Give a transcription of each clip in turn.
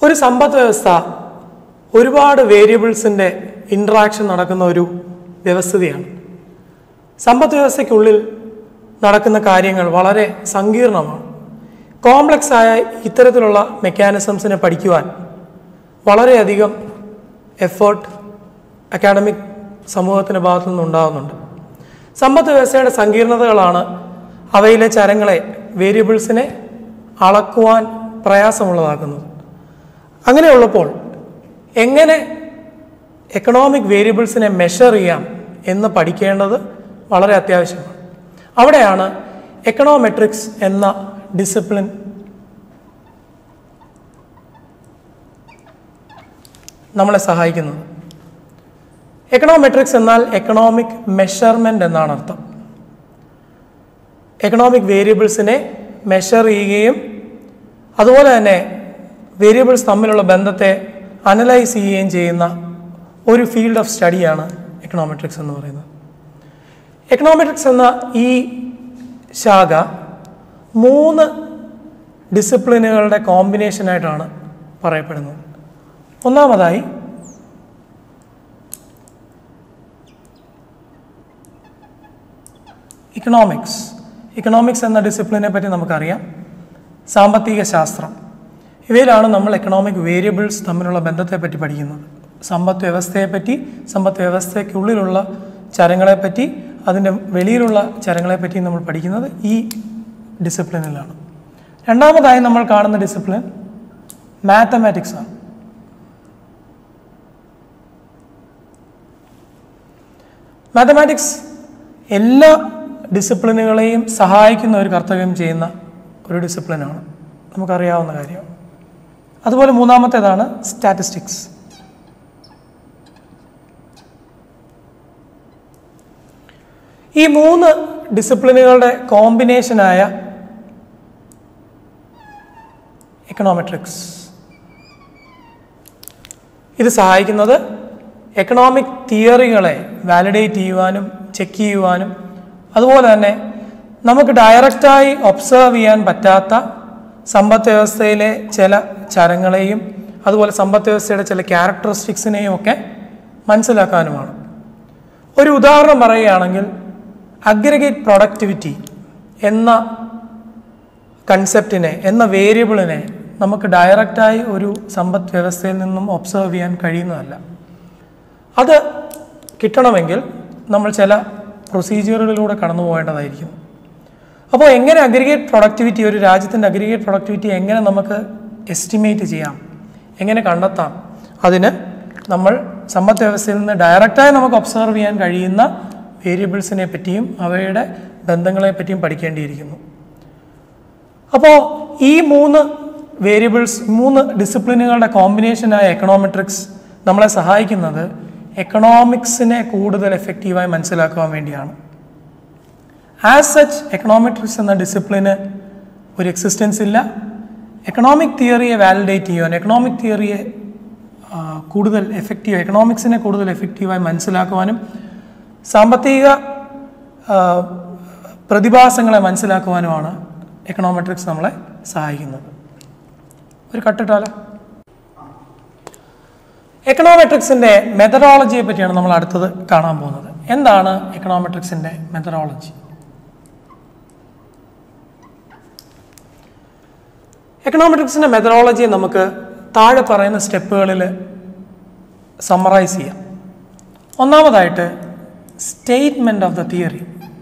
ഒരു സമ്പദ് വ്യവസ്ഥ ഒരുപാട് വേരിയബിൾസിൻ്റെ ഇൻട്രാക്ഷൻ നടക്കുന്ന ഒരു വ്യവസ്ഥിതിയാണ് സമ്പദ് വ്യവസ്ഥയ്ക്കുള്ളിൽ നടക്കുന്ന കാര്യങ്ങൾ വളരെ സങ്കീർണമാണ് കോംപ്ലക്സ് ആയ ഇത്തരത്തിലുള്ള മെക്കാനിസംസിനെ പഠിക്കുവാൻ വളരെയധികം എഫേർട്ട് അക്കാഡമിക് സമൂഹത്തിൻ്റെ ഭാഗത്തു നിന്നുണ്ടാകുന്നുണ്ട് സമ്പദ് വ്യവസ്ഥയുടെ സങ്കീർണതകളാണ് അവയിലെ ചരങ്ങളെ വേരിയബിൾസിനെ അളക്കുവാൻ പ്രയാസമുള്ളതാക്കുന്നത് അങ്ങനെയുള്ളപ്പോൾ എങ്ങനെ എക്കണോമിക് വേരിയബിൾസിനെ മെഷർ ചെയ്യാം എന്ന് പഠിക്കേണ്ടത് വളരെ അത്യാവശ്യമാണ് അവിടെയാണ് എക്കണോമെട്രിക്സ് എന്ന ഡിസിപ്ലിൻ നമ്മളെ സഹായിക്കുന്നത് എക്കണോമെട്രിക്സ് എന്നാൽ എക്കണോമിക് മെഷർമെൻ്റ് എന്നാണ് അർത്ഥം എക്കണോമിക് വേരിയബിൾസിനെ മെഷർ ചെയ്യുകയും അതുപോലെ തന്നെ വേരിയബിൾസ് തമ്മിലുള്ള ബന്ധത്തെ അനലൈസ് ചെയ്യുകയും ചെയ്യുന്ന ഒരു ഫീൽഡ് ഓഫ് സ്റ്റഡിയാണ് എക്കണോമെട്രിക്സ് എന്ന് പറയുന്നത് എക്കണോമെട്രിക്സ് എന്ന ഈ ശാഖ മൂന്ന് ഡിസിപ്ലിനുകളുടെ കോമ്പിനേഷനായിട്ടാണ് പറയപ്പെടുന്നത് ഒന്നാമതായി ഇക്കണോമിക്സ് ഇക്കണോമിക്സ് എന്ന ഡിസിപ്ലിനെ പറ്റി നമുക്കറിയാം സാമ്പത്തിക ശാസ്ത്രം ഇവയിലാണ് നമ്മൾ എക്കണോമിക് വേരിയബിൾസ് തമ്മിലുള്ള ബന്ധത്തെപ്പറ്റി പഠിക്കുന്നത് സമ്പദ് വ്യവസ്ഥയെപ്പറ്റി സമ്പദ് വ്യവസ്ഥയ്ക്കുള്ളിലുള്ള ചരങ്ങളെപ്പറ്റി അതിൻ്റെ വെളിയിലുള്ള ചരങ്ങളെപ്പറ്റി നമ്മൾ പഠിക്കുന്നത് ഈ ഡിസിപ്ലിനിലാണ് രണ്ടാമതായി നമ്മൾ കാണുന്ന ഡിസിപ്ലിൻ മാത്തമാറ്റിക്സ് ആണ് മാത്തമാറ്റിക്സ് എല്ലാ ഡിസിപ്ലിനുകളെയും സഹായിക്കുന്ന ഒരു കർത്തവ്യം ചെയ്യുന്ന ഒരു ഡിസിപ്ലിനാണ് നമുക്കറിയാവുന്ന കാര്യം അതുപോലെ മൂന്നാമത്തേതാണ് സ്റ്റാറ്റിസ്റ്റിക്സ് ഈ മൂന്ന് ഡിസിപ്ലിനുകളുടെ കോമ്പിനേഷനായ എക്കണോമെട്രിക്സ് ഇത് സഹായിക്കുന്നത് എക്കണോമിക് തിയറികളെ വാലിഡേറ്റ് ചെയ്യുവാനും ചെക്ക് ചെയ്യുവാനും അതുപോലെ തന്നെ നമുക്ക് ഡയറക്റ്റായി ഒബ്സർവ് ചെയ്യാൻ പറ്റാത്ത സമ്പദ് വ്യവസ്ഥയിലെ ചില ചരങ്ങളെയും അതുപോലെ സമ്പദ് വ്യവസ്ഥയുടെ ചില ക്യാരക്ടറിസ്റ്റിക്സിനെയും ഒക്കെ മനസ്സിലാക്കാനുമാണ് ഒരു ഉദാഹരണം പറയുകയാണെങ്കിൽ അഗ്രിഗേറ്റ് പ്രൊഡക്ടിവിറ്റി എന്ന കൺസെപ്റ്റിനെ എന്ന വേരിയബിളിനെ നമുക്ക് ഡയറക്റ്റായി ഒരു സമ്പദ് വ്യവസ്ഥയിൽ നിന്നും ഒബ്സർവ് ചെയ്യാൻ കഴിയുന്നതല്ല അത് കിട്ടണമെങ്കിൽ നമ്മൾ ചില പ്രൊസീജിയറുകളിലൂടെ കടന്നു പോകേണ്ടതായിരിക്കും അപ്പോൾ എങ്ങനെ അഗ്രിഗേറ്റ് പ്രൊഡക്ടിവിറ്റി ഒരു രാജ്യത്തിൻ്റെ അഗ്രിഗേറ്റ് പ്രൊഡക്ടിവിറ്റി എങ്ങനെ നമുക്ക് എസ്റ്റിമേറ്റ് ചെയ്യാം എങ്ങനെ കണ്ടെത്താം അതിന് നമ്മൾ സമ്പദ് വ്യവസ്ഥയിൽ നിന്ന് ഡയറക്റ്റായി നമുക്ക് ഒബ്സർവ് ചെയ്യാൻ കഴിയുന്ന വേരിയബിൾസിനെ പറ്റിയും അവയുടെ ബന്ധങ്ങളെ പറ്റിയും പഠിക്കേണ്ടിയിരിക്കുന്നു അപ്പോൾ ഈ മൂന്ന് വേരിയബിൾസ് മൂന്ന് ഡിസിപ്ലിനുകളുടെ കോമ്പിനേഷനായ എക്കണോമെട്രിക്സ് നമ്മളെ സഹായിക്കുന്നത് എക്കണോമിക്സിനെ കൂടുതൽ എഫക്റ്റീവായി മനസ്സിലാക്കുവാൻ വേണ്ടിയാണ് ആസ് സച്ച് എക്കണോമെട്രിക്സ് എന്ന ഡിസിപ്ലിന് ഒരു എക്സിസ്റ്റൻസ് ഇല്ല എക്കണോമിക് തിയറിയെ വാലിഡേറ്റ് ചെയ്യുവാൻ എക്കണോമിക് തിയറിയെ ആ, കൂടുതൽ എഫക്റ്റീവ് എക്കണോമിക്സിനെ കൂടുതൽ എഫക്റ്റീവായി മനസ്സിലാക്കുവാനും സാമ്പത്തിക ആ, പ്രതിഭാസങ്ങളെ മനസ്സിലാക്കുവാനുമാണ് എക്കണോമെട്രിക്സ് നമ്മളെ സഹായിക്കുന്നത് ഒരു കട്ടിട്ടാലോ എക്കണോമെട്രിക്സിൻ്റെ മെത്തഡോളജിയെ പറ്റിയാണ് നമ്മൾ അടുത്തത് കാണാൻ പോകുന്നത് എന്താണ് എക്കണോമെട്രിക്സിൻ്റെ മെത്തഡോളജി എക്കണോമെട്രിക്സിൻ്റെ മെത്തഡോളജിയെ നമുക്ക് താഴെ പറയുന്ന സ്റ്റെപ്പുകളിൽ സമ്മറൈസ് ചെയ്യാം ഒന്നാമതായിട്ട് statement of the theory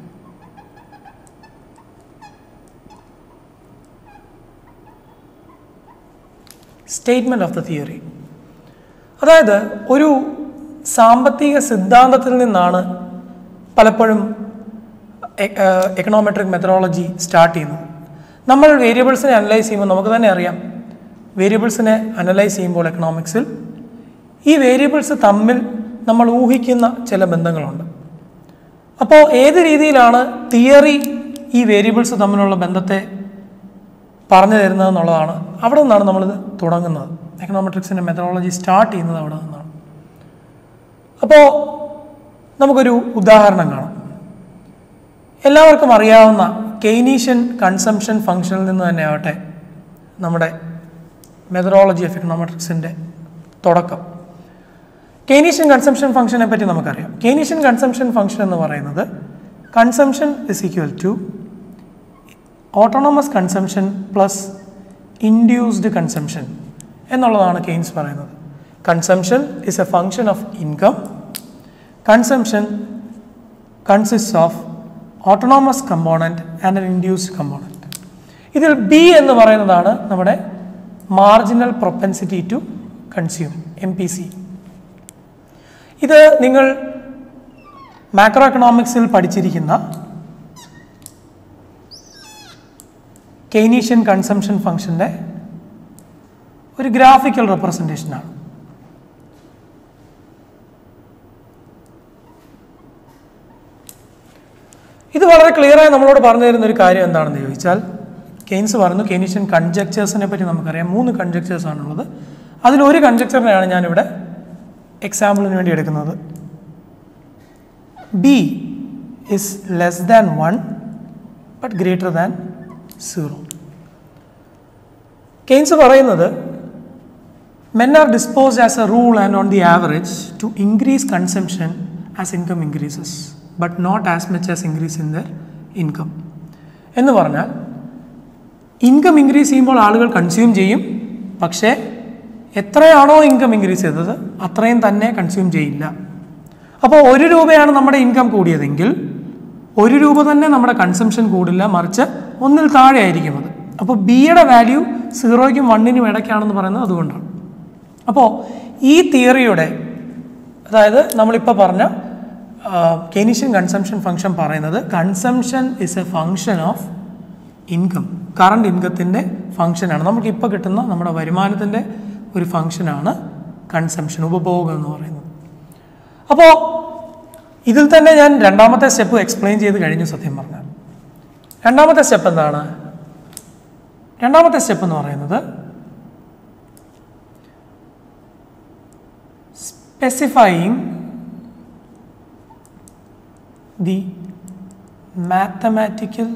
statement of the theory അതായത് ഒരു സാമ്പത്തിക സിദ്ധാന്തത്തിൽ നിന്നാണ് പലപ്പോഴും എക്കണോമെട്രിക് മെത്തഡോളജി സ്റ്റാർട്ട് ചെയ്യുന്നത് നമ്മൾ വേരിയബിൾസിനെ അനലൈസ് ചെയ്യുമ്പോൾ നമുക്ക് തന്നെ അറിയാം വേരിയബിൾസിനെ അനലൈസ് ചെയ്യുമ്പോൾ എക്കണോമിക്സിൽ ഈ വേരിയബിൾസ് തമ്മിൽ നമ്മൾ ഊഹിക്കുന്ന ചില ബന്ധങ്ങളുണ്ട് അപ്പോൾ ഏത് രീതിയിലാണ് തിയറി ഈ വേരിയബിൾസ് തമ്മിലുള്ള ബന്ധത്തെ പറഞ്ഞു തരുന്നത് എന്നുള്ളതാണ് അവിടെ നിന്നാണ് നമ്മളിത് തുടങ്ങുന്നത് എക്കണോമെട്രിക്സിൻ്റെ മെത്തഡോളജി സ്റ്റാർട്ട് ചെയ്യുന്നത് അവിടെ നിന്നാണ് അപ്പോൾ നമുക്കൊരു ഉദാഹരണം കാണാം എല്ലാവർക്കും അറിയാവുന്ന കെയ്നീഷ്യൻ കൺസംഷൻ ഫംഗ്ഷനിൽ നിന്ന് തന്നെ ആവട്ടെ നമ്മുടെ മെത്തഡോളജി ഓഫ് എക്കണോമെട്രിക്സിൻ്റെ തുടക്കം കെയ്നീഷ്യൻ കൺസംഷൻ ഫംഗ്ഷനെ പറ്റി നമുക്കറിയാം കെയ്നീഷ്യൻ കൺസംഷൻ ഫംഗ്ഷൻ എന്ന് പറയുന്നത് consumption is equal to autonomous consumption plus induced consumption എന്നുള്ളതാണ് കെയ്ൻസ് പറയുന്നത് consumption is a function of income consumption consist of autonomous component and an induced component ഇതിൽ B എന്ന് പറയുന്നതാണ് നമ്മുടെ marginal propensity to consume M P C ഇത് നിങ്ങൾ macro എക്കണോമിക്സിൽ പഠിച്ചിരിക്കുന്ന കെയ്നീഷ്യൻ കൺസംഷൻ ഫംഗ്ഷൻ്റെ ഒരു ഗ്രാഫിക്കൽ റെപ്രസെൻറ്റേഷനാണ് ഇത് വളരെ ക്ലിയറായി നമ്മളോട് പറഞ്ഞു തരുന്ന ഒരു കാര്യം എന്താണെന്ന് ചോദിച്ചാൽ കെയ്ൻസ് പറഞ്ഞു കെയ്നീഷ്യൻ കൺജക്ചേഴ്സിനെ പറ്റി നമുക്കറിയാം മൂന്ന് കൺജക്ചേഴ്സ് ആണുള്ളത് അതിലൊരു കൺജക്ചറിനെയാണ് ഞാനിവിടെ എക്സാമ്പിളിന് വേണ്ടി എടുക്കുന്നത് B is less than one but greater than zero Keynes പറയുന്നത് men are disposed as a rule and on the average to increase consumption as income increases but not as much as increase in their income എന്ന് പറഞ്ഞാൽ income increase ചെയ്യുമ്പോൾ ആളുകൾ consume ചെയ്യും പക്ഷേ എത്രയാണോ income increase ചെയ്തത് അത്രയും തന്നെ കൺസ്യൂം ചെയ്യില്ല അപ്പോൾ ഒരു രൂപയാണ് നമ്മുടെ ഇൻകം കൂടിയതെങ്കിൽ ഒരു രൂപ തന്നെ നമ്മുടെ കൺസംഷൻ കൂടില്ല മറിച്ച് ഒന്നിൽ താഴെ ആയിരിക്കും അത് അപ്പോൾ ബിയുടെ വാല്യൂ സീറോയ്ക്കും വണ്ണിനും ഇടയ്ക്കാണെന്ന് പറയുന്നത് അതുകൊണ്ടാണ് അപ്പോൾ ഈ തിയറിയുടെ അതായത് നമ്മളിപ്പോൾ പറഞ്ഞ കെനീഷ്യൻ കൺസംഷൻ ഫംഗ്ഷൻ പറയുന്നത് consumption is a function of income current ഇൻകത്തിൻ്റെ ഫങ്ഷനാണ് നമുക്ക് ഇപ്പോൾ കിട്ടുന്ന നമ്മുടെ വരുമാനത്തിൻ്റെ ഒരു ഫങ്ഷനാണ് കൺസംഷൻ ഉപഭോഗം എന്ന് പറയുന്നത് അപ്പോൾ ഇതിൽ തന്നെ ഞാൻ രണ്ടാമത്തെ സ്റ്റെപ്പ് എക്സ്പ്ലെയിൻ ചെയ്ത് കഴിഞ്ഞു സത്യം പറഞ്ഞാൽ രണ്ടാമത്തെ സ്റ്റെപ്പ് എന്താണ് രണ്ടാമത്തെ സ്റ്റെപ്പ് എന്ന് പറയുന്നത് specifying the mathematical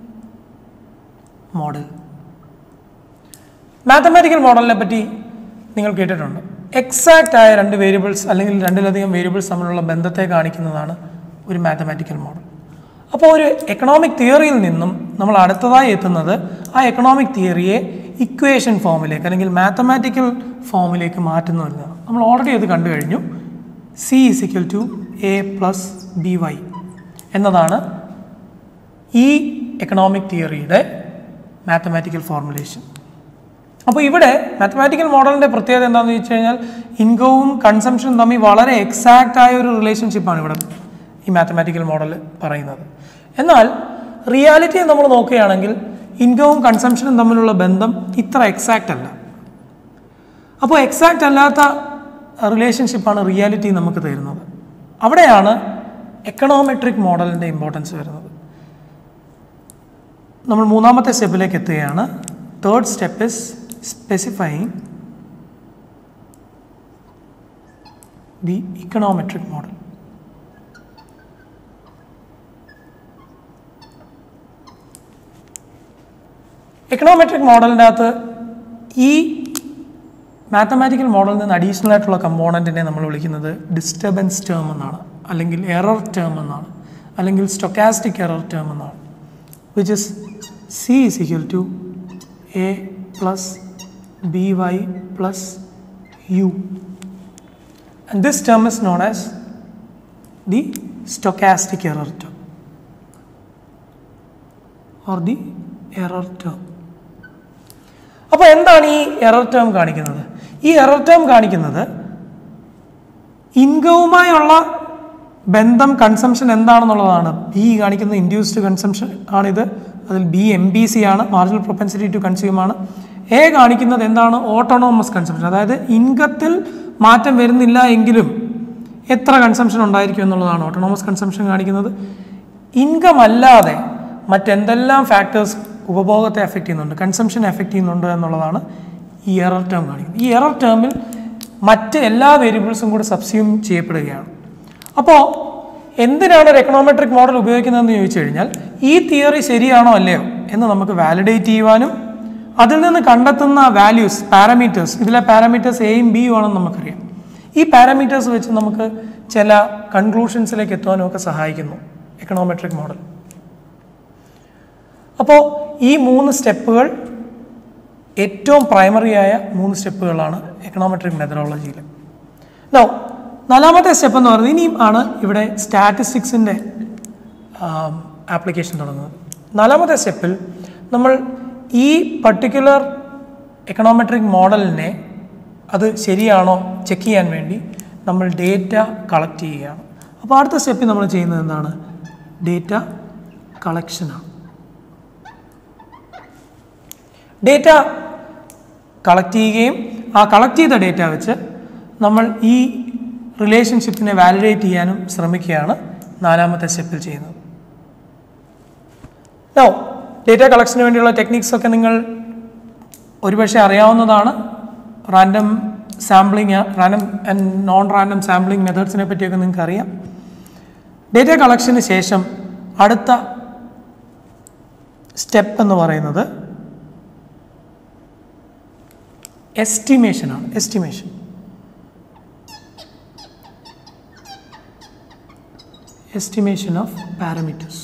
model mathematical മോഡലിനെ പറ്റി നിങ്ങൾ കേട്ടിട്ടുണ്ട് എക്സാക്റ്റ് ആയ രണ്ട് വേരിയബിൾസ് അല്ലെങ്കിൽ രണ്ടിലധികം വേരിയബിൾസ് തമ്മിലുള്ള ബന്ധത്തെ കാണിക്കുന്നതാണ് ഒരു മാത്തമാറ്റിക്കൽ മോഡൽ അപ്പോൾ ഒരു എക്കണോമിക് തിയറിയിൽ നിന്നും നമ്മൾ അടുത്തതായി എത്തുന്നത് ആ എക്കണോമിക് തിയറിയെ ഇക്വേഷൻ ഫോമിലേക്ക് അല്ലെങ്കിൽ മാത്തമാറ്റിക്കൽ ഫോമിലേക്ക് മാറ്റുന്നതാണ് നമ്മൾ ഓൾറെഡി അത് കണ്ടു കഴിഞ്ഞു C is equal to A plus B Y എന്നതാണ് ഈ എക്കണോമിക് തിയറിയുടെ മാത്തമാറ്റിക്കൽ ഫോർമുലേഷൻ അപ്പോൾ ഇവിടെ മാത്തമാറ്റിക്കൽ മോഡലിൻ്റെ പ്രത്യേകത എന്താണെന്ന് വെച്ച് കഴിഞ്ഞാൽ ഇൻകവും കൺസംഷനും തമ്മിൽ വളരെ എക്സാക്റ്റ് ആയ ഒരു റിലേഷൻഷിപ്പാണ് ഇവിടെ ഈ മാത്തമാറ്റിക്കൽ മോഡൽ പറയുന്നത് എന്നാൽ റിയാലിറ്റിയെ നമ്മൾ നോക്കുകയാണെങ്കിൽ ഇൻകവും കൺസംഷനും തമ്മിലുള്ള ബന്ധം ഇത്ര എക്സാക്റ്റ് അല്ല അപ്പോൾ എക്സാക്റ്റ് അല്ലാത്ത റിലേഷൻഷിപ്പാണ് റിയാലിറ്റി നമുക്ക് തരുന്നത് അവിടെയാണ് എക്കണോമെട്രിക് മോഡലിൻ്റെ ഇമ്പോർട്ടൻസ് വരുന്നത് നമ്മൾ മൂന്നാമത്തെ സ്റ്റെപ്പിലേക്ക് എത്തുകയാണ് third step is specifying the econometric model econometric മോഡലിൻ്റെ അകത്ത് ഈ മാത്തമാറ്റിക്കൽ മോഡലിൽ നിന്ന് അഡീഷണൽ ആയിട്ടുള്ള കമ്പോണൻറ്റിനെ നമ്മൾ വിളിക്കുന്നത് ഡിസ്റ്റർബൻസ് ടേം എന്നാണ് അല്ലെങ്കിൽ എറർ ടേം എന്നാണ് അല്ലെങ്കിൽ സ്റ്റൊക്കാസ്റ്റിക് എറർ ടേം എന്നാണ് which is C is equal to A plus B Y plus U and this term is known as the stochastic error term or the error term അപ്പോൾ എന്താണ് ഈ error term കാണിക്കുന്നത് ഈ error term കാണിക്കുന്നത് ഇൻകവുമായുള്ള ബന്ധം consumption എന്താണെന്നുള്ളതാണ് B കാണിക്കുന്ന ഇൻഡ്യൂസ്ഡ് കൺസംഷൻ ആണിത് അതിൽ ബി എം ബി സി ആണ് മാർജിനൽ പ്രൊപ്പൻസിറ്റി ടു കൺസ്യൂം ആണ് എ കാണിക്കുന്നത് എന്താണ് ഓട്ടോണോമസ് കൺസംഷൻ അതായത് ഇൻകത്തിൽ മാറ്റം വരുന്നില്ല എങ്കിലും എത്ര കൺസംഷൻ ഉണ്ടായിരിക്കും എന്നുള്ളതാണ് ഓട്ടോണോമസ് കൺസംഷൻ കാണിക്കുന്നത് ഇൻകം അല്ലാതെ മറ്റെന്തെല്ലാം ഫാക്ടേഴ്സ് ഉപഭോഗത്തെ എഫക്റ്റ് ചെയ്യുന്നുണ്ട് കൺസംഷനെ എഫക്റ്റ് ചെയ്യുന്നുണ്ട് എന്നുള്ളതാണ് ഈ എറർ ടേം കാണിക്കുന്നത് ഈ എറർ ടേമിൽ മറ്റ് എല്ലാ വേരിയബിൾസും കൂടെ സബ്സ്യൂം ചെയ്യപ്പെടുകയാണ് അപ്പോൾ എന്തിനാണ് ഒരു എക്കണോമെട്രിക് മോഡൽ ഉപയോഗിക്കുന്നതെന്ന് ചോദിച്ചു കഴിഞ്ഞാൽ ഈ തിയറി ശരിയാണോ അല്ലയോ എന്ന് നമുക്ക് വാലിഡേറ്റ് ചെയ്യുവാനും അതിൽ നിന്ന് കണ്ടെത്തുന്ന വാല്യൂസ് പാരാമീറ്റേഴ്സ് ഇതിലെ പാരാമീറ്റേഴ്സ് എയും ബിയും ആണെന്ന് നമുക്കറിയാം ഈ പാരാമീറ്റേഴ്സ് വെച്ച് നമുക്ക് ചില കൺക്ലൂഷൻസിലേക്ക് എത്തുവാനും ഒക്കെ സഹായിക്കുന്നു എക്കണോമെട്രിക് മോഡൽ അപ്പോൾ ഈ മൂന്ന് സ്റ്റെപ്പുകൾ ഏറ്റവും പ്രൈമറി ആയ മൂന്ന് സ്റ്റെപ്പുകളാണ് എക്കണോമെട്രിക് മെത്തഡോളജിയിൽ നോ നാലാമത്തെ സ്റ്റെപ്പ് എന്ന് പറയുന്നത് ഇനിയും ആണ് ഇവിടെ സ്റ്റാറ്റിസ്റ്റിക്സിൻ്റെ ആപ്ലിക്കേഷൻ തുടങ്ങുന്നത് നാലാമത്തെ സ്റ്റെപ്പിൽ നമ്മൾ ഈ പർട്ടിക്കുലർ എക്കണോമെട്രിക് മോഡലിനെ അത് ശരിയാണോ ചെക്ക് ചെയ്യാൻ വേണ്ടി നമ്മൾ ഡേറ്റ കളക്ട് ചെയ്യുകയാണ് അപ്പോൾ അടുത്ത സ്റ്റെപ്പിൽ നമ്മൾ ചെയ്യുന്നത് എന്താണ് ഡേറ്റ കളക്ഷനാണ് ഡേറ്റ കളക്ട് ചെയ്യുകയും ആ കളക്ട് ചെയ്ത ഡേറ്റ വെച്ച് നമ്മൾ ഈ റിലേഷൻഷിപ്പിനെ വാലിഡേറ്റ് ചെയ്യാനും ശ്രമിക്കുകയാണ് നാലാമത്തെ സ്റ്റെപ്പിൽ ചെയ്യുന്നത് നോ ഡേറ്റ കളക്ഷന് വേണ്ടിയുള്ള ടെക്നിക്സ് ഒക്കെ നിങ്ങൾ ഒരുപക്ഷെ അറിയാവുന്നതാണ് random sampling random and non random sampling മെത്തേഡ്സിനെ പറ്റിയൊക്കെ നിങ്ങൾക്ക് അറിയാം ഡേറ്റ കളക്ഷന് ശേഷം അടുത്ത സ്റ്റെപ്പ് എന്ന് പറയുന്നത് എസ്റ്റിമേഷൻ ആണ് എസ്റ്റിമേഷൻ എസ്റ്റിമേഷൻ ഓഫ് പാരാമീറ്റേഴ്സ്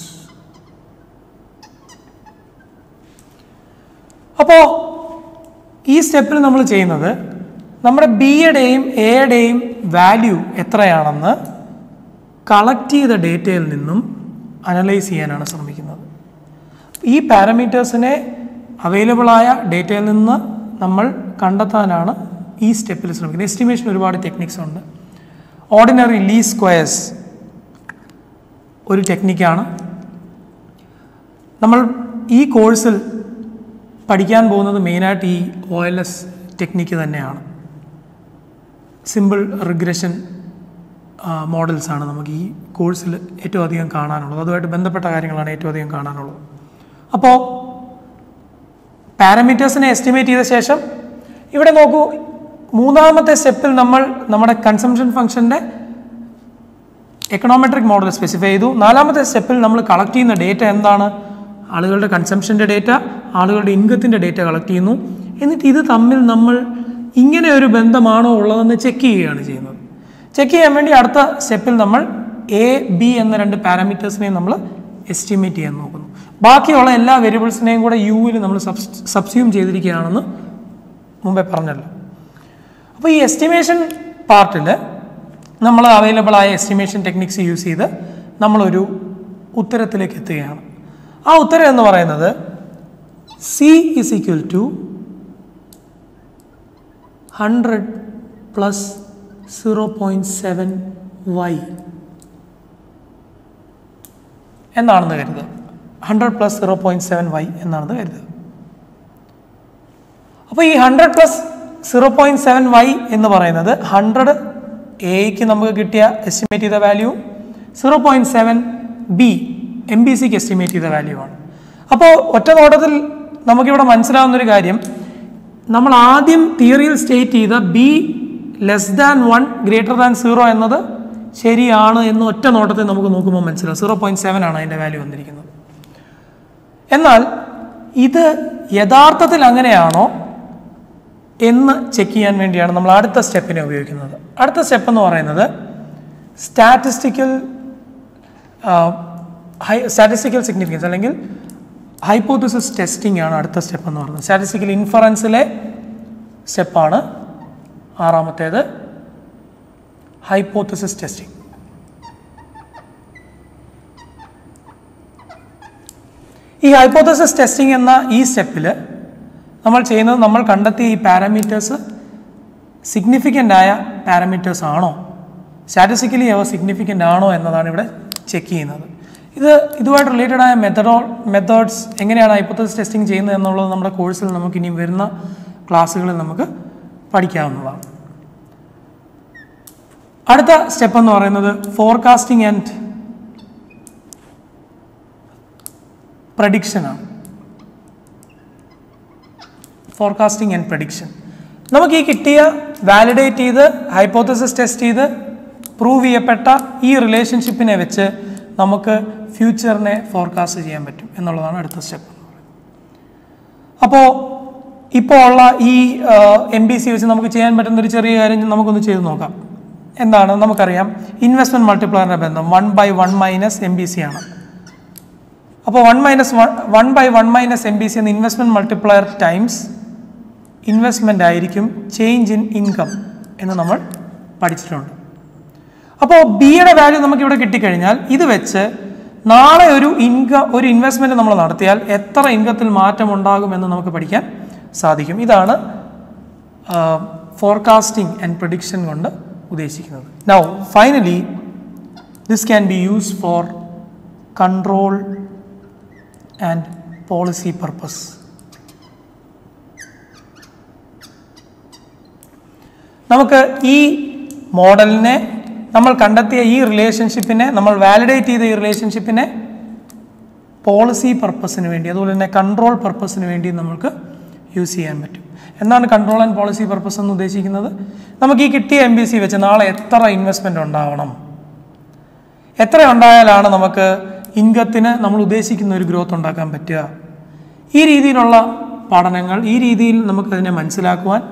അപ്പോൾ ഈ സ്റ്റെപ്പിൽ നമ്മൾ ചെയ്യുന്നത് നമ്മുടെ ബിയുടെയും എയുടെയും വാല്യൂ എത്രയാണെന്ന് കളക്ട് ചെയ്ത ഡേറ്റയിൽ നിന്നും അനലൈസ് ചെയ്യാനാണ് ശ്രമിക്കുന്നത് ഈ പാരാമീറ്റേഴ്സിനെ അവൈലബിളായ ഡേറ്റയിൽ നിന്ന് നമ്മൾ കണ്ടെത്താനാണ് ഈ സ്റ്റെപ്പിൽ ശ്രമിക്കുന്നത് എസ്റ്റിമേഷൻ ഒരുപാട് ടെക്നിക്സ് ഉണ്ട് ഓർഡിനറി ലീ സ്ക്വയേഴ്സ് ഒരു ടെക്നിക്കാണ് നമ്മൾ ഈ കോഴ്സിൽ പഠിക്കാൻ പോകുന്നത് മെയിനായിട്ട് ഈ ഒ എൽ എസ് ടെക്നിക്ക് തന്നെയാണ് സിമ്പിൾ റിഗ്രഷൻ മോഡൽസാണ് നമുക്ക് ഈ കോഴ്സിൽ ഏറ്റവും അധികം കാണാനുള്ളത് അതുമായിട്ട് ബന്ധപ്പെട്ട കാര്യങ്ങളാണ് ഏറ്റവും അധികം കാണാനുള്ളത് അപ്പോൾ പാരാമീറ്റേഴ്സിനെ എസ്റ്റിമേറ്റ് ചെയ്ത ശേഷം ഇവിടെ നോക്കൂ മൂന്നാമത്തെ സ്റ്റെപ്പിൽ നമ്മൾ നമ്മുടെ കൺസംഷൻ ഫംഗ്ഷൻ്റെ എക്കണോമെട്രിക് മോഡൽ സ്പെസിഫൈ ചെയ്തു നാലാമത്തെ സ്റ്റെപ്പിൽ നമ്മൾ കളക്ട് ചെയ്യുന്ന ഡേറ്റ എന്താണ് ആളുകളുടെ കൺസംഷൻ്റെ ഡേറ്റ ആളുകളുടെ ഇൻകത്തിൻ്റെ ഡേറ്റ കളക്ട് ചെയ്യുന്നു എന്നിട്ട് ഇത് തമ്മിൽ നമ്മൾ ഇങ്ങനെ ഒരു ബന്ധമാണോ ഉള്ളതെന്ന് ചെക്ക് ചെയ്യുകയാണ് ചെയ്യുന്നത് ചെക്ക് ചെയ്യാൻ വേണ്ടി അടുത്ത സ്റ്റെപ്പിൽ നമ്മൾ എ ബി എന്ന രണ്ട് പാരാമീറ്റേഴ്സിനെയും നമ്മൾ എസ്റ്റിമേറ്റ് ചെയ്യാൻ നോക്കുന്നു ബാക്കിയുള്ള എല്ലാ വേരിയബിൾസിനെയും കൂടെ യുവിൽ നമ്മൾ സബ്സ്യൂം ചെയ്തിരിക്കുകയാണെന്ന് മുമ്പേ പറഞ്ഞല്ലോ അപ്പോൾ ഈ എസ്റ്റിമേഷൻ പാർട്ടിൽ നമ്മൾ അവൈലബിൾ ആയ എസ്റ്റിമേഷൻ ടെക്നിക്സ് യൂസ് ചെയ്ത് നമ്മളൊരു ഉത്തരത്തിലേക്ക് എത്തുകയാണ് ആ ഉത്തരം എന്ന് പറയുന്നത് C is equal to hundred plus zero point seven Y എന്നാണെന്ന് കരുതുക hundred plus zero point seven Y എന്നാണെന്ന് കരുതുക അപ്പോൾ ഈ hundred plus zero point seven Y എന്ന് പറയുന്നത് ഹൺഡ്രഡ് എക്ക് നമുക്ക് കിട്ടിയ എസ്റ്റിമേറ്റ് ചെയ്ത value zero point seven B M B സിക്ക് എസ്റ്റിമേറ്റ് ചെയ്ത വാല്യൂ ആണ് അപ്പോൾ ഒറ്റ നോട്ടത്തിൽ നമുക്കിവിടെ മനസ്സിലാവുന്നൊരു കാര്യം നമ്മൾ ആദ്യം തിയറിയിൽ സ്റ്റേറ്റ് ചെയ്ത B less than one greater than zero എന്നത് ശരിയാണ് എന്ന് ഒറ്റ നോട്ടത്തിൽ നമുക്ക് നോക്കുമ്പോൾ മനസ്സിലാവും സീറോ പോയിൻറ്റ് സെവൻ ആണ് അതിൻ്റെ വാല്യൂ വന്നിരിക്കുന്നത് എന്നാൽ ഇത് യഥാർത്ഥത്തിൽ അങ്ങനെയാണോ എന്ന് ചെക്ക് ചെയ്യാൻ വേണ്ടിയാണ് നമ്മൾ അടുത്ത സ്റ്റെപ്പിനെ ഉപയോഗിക്കുന്നത് അടുത്ത സ്റ്റെപ്പ് എന്ന് പറയുന്നത് സ്റ്റാറ്റിസ്റ്റിക്കൽ ഹൈ സ്റ്റാറ്റിസ്റ്റിക്കൽ സിഗ്നിഫിക്കൻസ് അല്ലെങ്കിൽ ഹൈപ്പോത്തിസിസ് ടെസ്റ്റിംഗ് ആണ് അടുത്ത സ്റ്റെപ്പ് എന്ന് പറയുന്നത് സ്റ്റാറ്റിസ്റ്റിക്കൽ ഇൻഫറൻസിലെ സ്റ്റെപ്പാണ് ആറാമത്തേത് ഹൈപ്പോത്തിസിസ് ടെസ്റ്റിംഗ് ഈ ഹൈപ്പോത്തസിസ് ടെസ്റ്റിംഗ് എന്ന ഈ സ്റ്റെപ്പിൽ നമ്മൾ ചെയ്യുന്നത് നമ്മൾ കണ്ടെത്തിയ ഈ പാരാമീറ്റേഴ്സ് സിഗ്നിഫിക്കൻ്റ് ആയ പാരാമീറ്റേഴ്സ് ആണോ സ്റ്റാറ്റിസ്റ്റിക്കലി അവ സിഗ്നിഫിക്കൻ്റ് ആണോ എന്നതാണ് ഇവിടെ ചെക്ക് ചെയ്യുന്നത് ഇത് ഇതുമായിട്ട് റിലേറ്റഡ് ആയ മെത്തഡോ മെത്തേഡ്സ് എങ്ങനെയാണ് ഹൈപ്പോത്തസിസ് ടെസ്റ്റിംഗ് ചെയ്യുന്നത് എന്നുള്ളത് നമ്മുടെ കോഴ്സിൽ നമുക്ക് ഇനിയും വരുന്ന ക്ലാസ്സുകളിൽ നമുക്ക് പഠിക്കാവുന്നതാണ് അടുത്ത സ്റ്റെപ്പ് എന്ന് പറയുന്നത് ഫോർകാസ്റ്റിംഗ് ആൻഡ് പ്രഡിക്ഷനാണ് ഫോർകാസ്റ്റിംഗ് ആൻഡ് പ്രഡിക്ഷൻ നമുക്ക് ഈ കിട്ടിയ വാലിഡേറ്റ് ചെയ്ത് ഹൈപ്പോത്തസിസ് ടെസ്റ്റ് ചെയ്ത് പ്രൂവ് ചെയ്യപ്പെട്ട ഈ റിലേഷൻഷിപ്പിനെ വെച്ച് നമുക്ക് ഫ്യൂച്ചറിനെ ഫോർകാസ്റ്റ് ചെയ്യാൻ പറ്റും എന്നുള്ളതാണ് അടുത്ത സ്റ്റെപ്പ് അപ്പോൾ ഇപ്പോൾ ഉള്ള ഈ എം ബി സി വെച്ച് നമുക്ക് ചെയ്യാൻ പറ്റുന്ന ഒരു ചെറിയ കാര്യം നമുക്കൊന്ന് ചെയ്ത് നോക്കാം എന്താണ് നമുക്കറിയാം ഇൻവെസ്റ്റ്മെൻറ്റ് മൾട്ടിപ്ലയറിൻ്റെ ബന്ധം one by one minus M B C ആണ് അപ്പോൾ one minus one one by one minus M B C എന്ന ഇൻവെസ്റ്റ്മെൻറ്റ് മൾട്ടിപ്ലയർ ടൈംസ് ഇൻവെസ്റ്റ്മെൻ്റ് ആയിരിക്കും ചേഞ്ച് ഇൻ ഇൻകം എന്ന് നമ്മൾ പഠിച്ചിട്ടുണ്ട് അപ്പോൾ ബിയുടെ വാല്യൂ നമുക്ക് ഇവിടെ കിട്ടിക്കഴിഞ്ഞാൽ ഇത് വെച്ച് നാളെ ഒരു ഇൻകം ഒരു ഇൻവെസ്റ്റ്മെൻറ്റ് നമ്മൾ നടത്തിയാൽ എത്ര ഇൻകത്തിൽ മാറ്റം ഉണ്ടാകുമെന്ന് നമുക്ക് പഠിക്കാൻ സാധിക്കും ഇതാണ് ഫോർകാസ്റ്റിംഗ് ആൻഡ് പ്രഡിക്ഷൻ കൊണ്ട് ഉദ്ദേശിക്കുന്നത് now finally this can be use for control and policy purpose നമുക്ക് ഈ മോഡലിനെ നമ്മൾ കണ്ടെത്തിയ ഈ റിലേഷൻഷിപ്പിനെ നമ്മൾ വാലിഡേറ്റ് ചെയ്ത ഈ റിലേഷൻഷിപ്പിനെ പോളിസി പർപ്പസിന് വേണ്ടി അതുപോലെ തന്നെ കൺട്രോൾ പർപ്പസിന് വേണ്ടി നമുക്ക് യൂസ് ചെയ്യാൻ പറ്റും എന്താണ് കൺട്രോൾ ആൻഡ് പോളിസി പർപ്പസ് എന്ന് ഉദ്ദേശിക്കുന്നത് നമുക്ക് ഈ കിട്ടിയ എം ബി സി വെച്ച് നാളെ എത്ര ഇൻവെസ്റ്റ്മെൻ്റ് ഉണ്ടാവണം എത്ര ഉണ്ടായാലാണ് നമുക്ക് ഇൻകത്തിന് നമ്മൾ ഉദ്ദേശിക്കുന്ന ഒരു ഗ്രോത്ത് ഉണ്ടാക്കാൻ പറ്റുക ഈ രീതിയിലുള്ള പഠനങ്ങൾ ഈ രീതിയിൽ നമുക്കതിനെ മനസ്സിലാക്കുവാൻ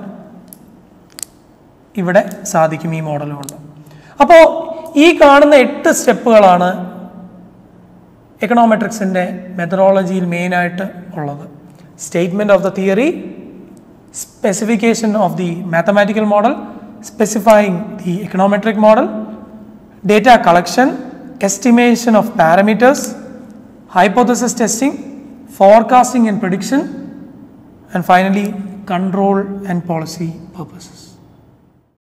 ഇവിടെ സാധിക്കും ഈ മോഡൽ കൊണ്ട് അപ്പോൾ ഈ കാണുന്ന എട്ട് സ്റ്റെപ്പുകളാണ് എക്കണോമെട്രിക്സിൻ്റെ മെത്തഡോളജിയിൽ മെയിനായിട്ട് ഉള്ളത് statement of the theory specification of the mathematical model specifying the econometric model data collection estimation of parameters, hypothesis testing, forecasting and prediction, and finally control and policy purposes.